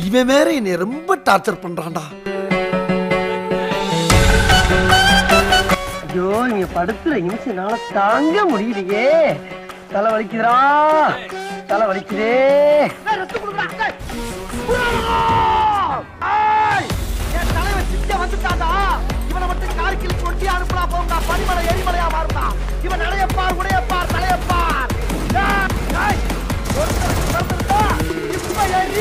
இவன் வேற என்னை ரொம்ப டார்ச்சர் பண்றான்டா ஐயோ நீங்க படுத்துற நிமிஷம்னால தாங்க முடியலையே தலை வலிக்குதுடா தலை வலிக்குதே என் தலைவன் சிங்க வந்துட்டாடா இவனை மட்டும் கார்கில் கொட்டி அனுப்புனா போங்க பனிமலை எரிமலையா மாறுடா இவன் நடையப்பார் உடையப்பார் தலையப்பார் ஏய், ஏய், ஒருத்தர் பிறந்திருந்தா, இப்ப எரி.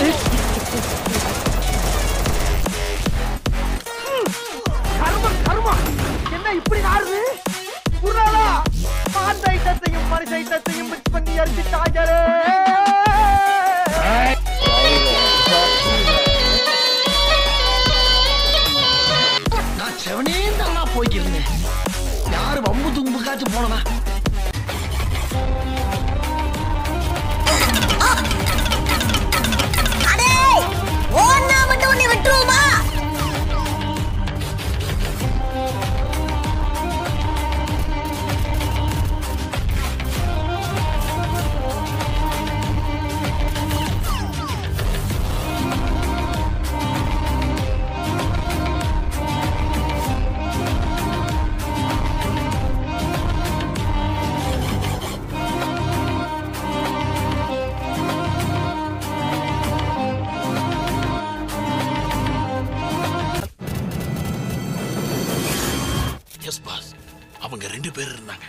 கருமம் கருமம் என்ன இப்படி ஆடுது குர்ராலா மாந்த ஐட்டத்தையும் மனுஷ ஐட்டத்தையும் மிக்ஸ் பண்ணி அடிச்சுட்டாங்களே நான் செவனே தானா போய்க்கிருந்தேன் யாரு வம்பு தும்புக்காச்சும் போனதா அடே ஓன்னா மட்டும் உன்னை விட்டுருவோமா எஸ் பாஸ் அவங்க ரெண்டு பேர் இருந்தாங்க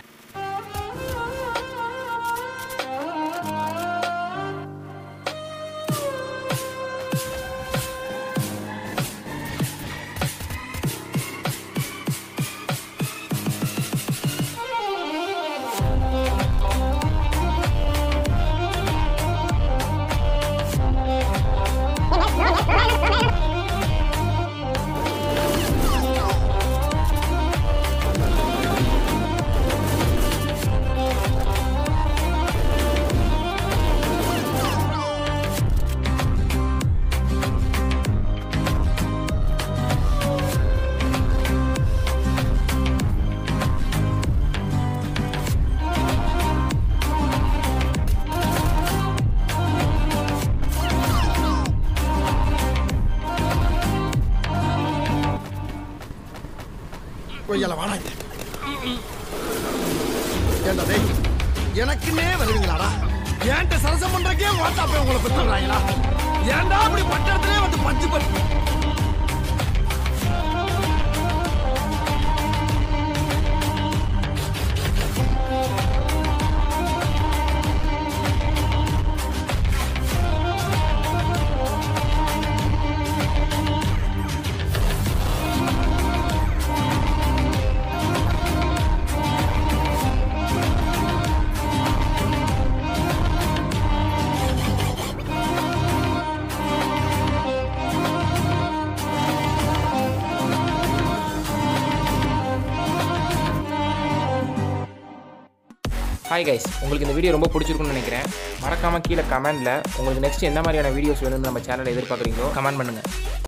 கொய்யால வாடா இங்க. ஏண்டா டேய் எனக்குன்னே வருவீங்களாடா ஏன்ட்ட சரசம் பண்றக்கே வாட்ஸ்அப்பே உங்களை பெற்றுறாங்களா ஏன்டா அப்படி பட்டத்திலே வந்து பஞ்சு பண்ணி ஹாய் கைஸ் உங்களுக்கு இந்த வீடியோ ரொம்ப பிடிச்சிருக்குன்னு நினைக்கிறேன் மறக்காமல் கீழே கமெண்ட்டில் உங்களுக்கு நெக்ஸ்ட் எந்த மாதிரியான வீடியோஸ் வேணும்னு நம்ம சேனலை எதிர்பார்க்குறீங்களோ கமெண்ட் பண்ணுங்கள்